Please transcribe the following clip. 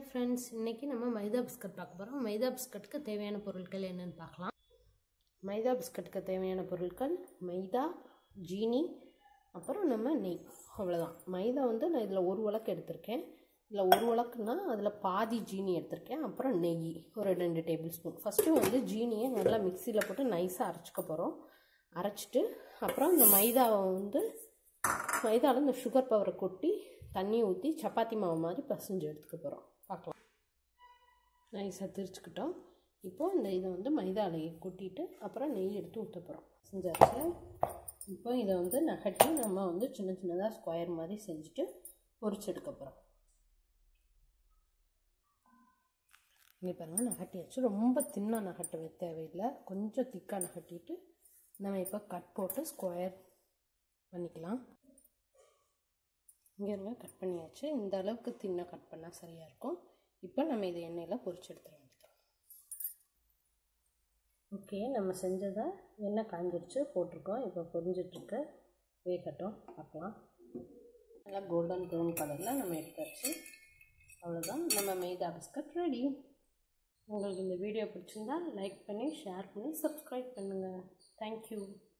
hi friends இன்றைக்கி நம்ம மைதா biscuit பார்க்க போகிறோம் மைதா பிஸ்கட்டுக்கு தேவையான பொருட்கள் என்னென்னு பார்க்கலாம் மைதா பிஸ்கட்டுக்கு தேவையான பொருட்கள் மைதா ஜீனி அப்புறம் நம்ம நெய் அவ்வளோதான் மைதா வந்து நான் இதில் ஒரு உலக்கு எடுத்திருக்கேன் இதில் ஒரு உலக்குனா அதில் பாதி ஜீனி எடுத்திருக்கேன் அப்புறம் நெய் ஒரு ரெண்டு டேபிள் ஸ்பூன் ஃபஸ்ட்டு வந்து ஜீனியை நல்லா மிக்சியில் போட்டு நைஸாக அரைச்சிக்க போகிறோம் அரைச்சிட்டு அப்புறம் இந்த மைதாவை வந்து மைதாவில் இந்த சுகர் பவரை கொட்டி தண்ணி ஊற்றி சப்பாத்தி மாவு மாதிரி பசஞ்சு எடுத்துக்க போகிறோம் பார்க்கலாம் நைஸாக திரிச்சுக்கிட்டோம் இப்போது இந்த இதை வந்து மைதாலையை கொட்டிட்டு அப்புறம் நெய் எடுத்து ஊற்ற போகிறோம் செஞ்சாச்சு இப்போ இதை வந்து நகட்டி நம்ம வந்து சின்ன சின்னதாக ஸ்கொயர் மாதிரி செஞ்சுட்டு பொரிச்சு எடுக்க போகிறோம் இங்கே பாருங்கள் நகட்டியாச்சு ரொம்ப தின்னாக நகட்ட தேவையில்லை கொஞ்சம் திக்காக நகட்டிட்டு நம்ம இப்போ கட் போட்டு ஸ்கொயர் பண்ணிக்கலாம் இங்கே இருங்க கட் பண்ணியாச்சு இந்த அளவுக்கு தின்ன கட் பண்ணால் சரியாக இருக்கும் இப்போ நம்ம இதை எண்ணெயில் பொரிச்சு எடுத்துட வேண்டியதான் ஓகே நம்ம செஞ்சதை எண்ணெய் காஞ்சிருச்சு போட்டிருக்கோம் இப்போ பொரிஞ்சிட்ருக்கு வேகட்டும் பார்க்கலாம் நல்லா கோல்டன் ப்ரௌன் கலரில் நம்ம எடுத்தாச்சு அவ்வளோதான் நம்ம மைதா பிஸ்கட் ரெடி உங்களுக்கு இந்த வீடியோ பிடிச்சிருந்தா லைக் பண்ணி ஷேர் பண்ணி சப்ஸ்கிரைப் பண்ணுங்கள் தேங்க்யூ